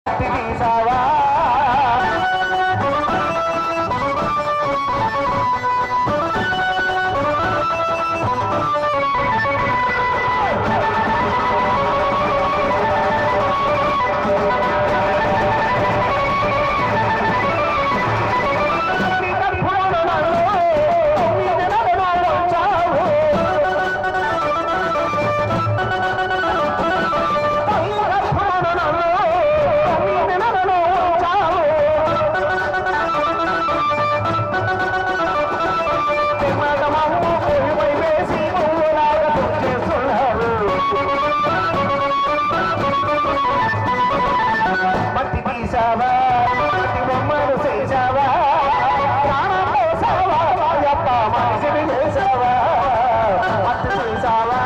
మట్టి తీసావా మట్టి బొమ్మలు చేసావా ప్రాణం పోసావా అయ్యప్ప మనిషిని చేసావా మట్టి తీసావా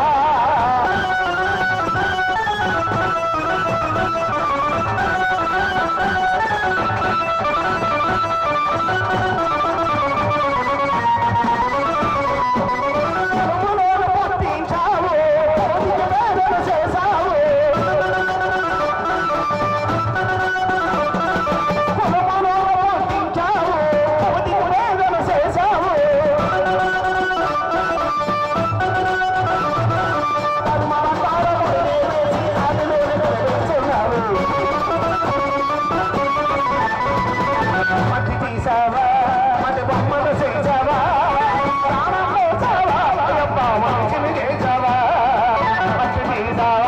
కడుపులోన పుట్టించావు కడుపుకి వేదన చేసావు పొలములో పుట్టించావు కడుపుకి వేదన చేసావు కర్మకారములు వేసి అదిలోనే వెలుగుతున్నావు మట్టి తీసావా మట్టి బొమ్మలు చేసావా ప్రాణం పోసావా అయ్యప్ప మనిషిని చేసావా మట్టి తీసావా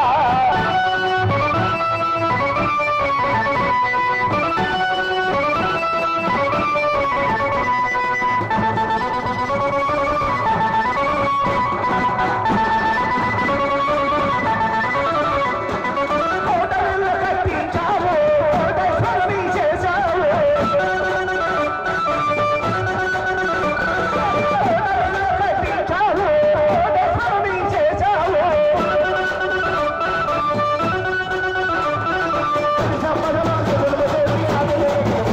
కోటలు కట్టించావు కోటేశ్వరుని చేశావు కోటలు కట్టించావు కోటేశ్వరుని చేశావు సంపదలు చేసి అదిలే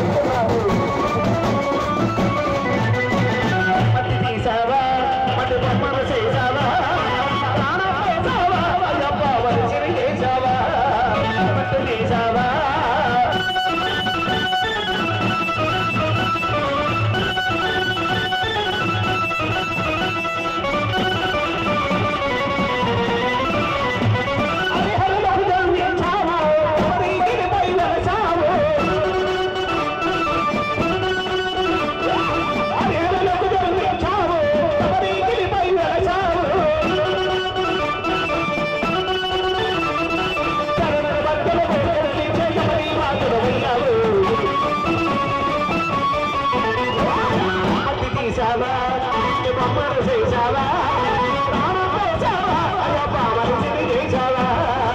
మట్టి తీసావా మట్టి బొమ్మలు చేసావా ప్రాణం పోసావా అయ్యప్ప వలసిరి చేసావా మట్టి తీసావా హరిహరులకు జన్మించావు హరిగిరిపై వెలసావు హరిహరులకు జన్మించావు హరిగిరిపై వెలసావు చరణ భక్తుల కొడుకుని చేయమని మాతృవయ్యావు మట్టి తీసావా ఇంటి బొమ్మలు చేసావా ప్రాణం పోసావా అయ్యప్ప మనిషిని చేసావా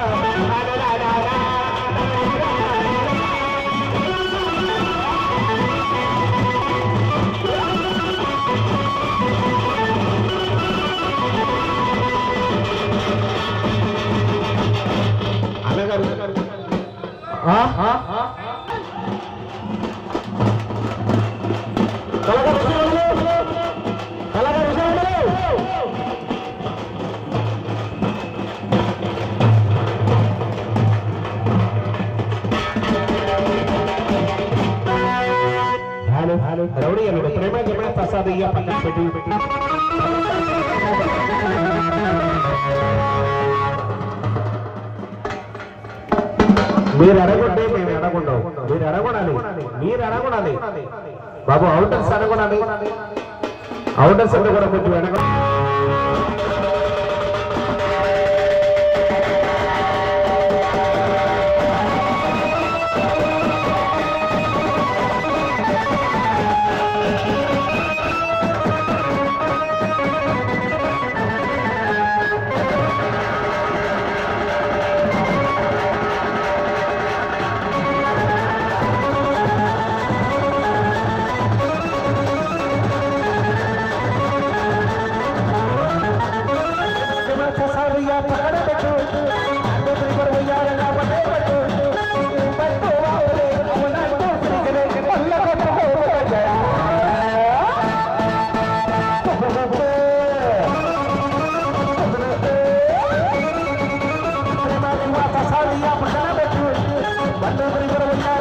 రౌడీ అల్లుడు ప్రేమ జమణ ప్రసాద్ అయ్య పక్కన పెట్టి పెట్టి మీరు అడగొట్టే మేము అడగొండవు మీరు అడగొడాలి మీరు అడగొడాలి బాబు అవుటర్స్ అడగొడాలి అవుటర్స్ అంటే కూడా కొంచెం వెనక ఇద్దరు ఇద్దరు ఉన్నాయి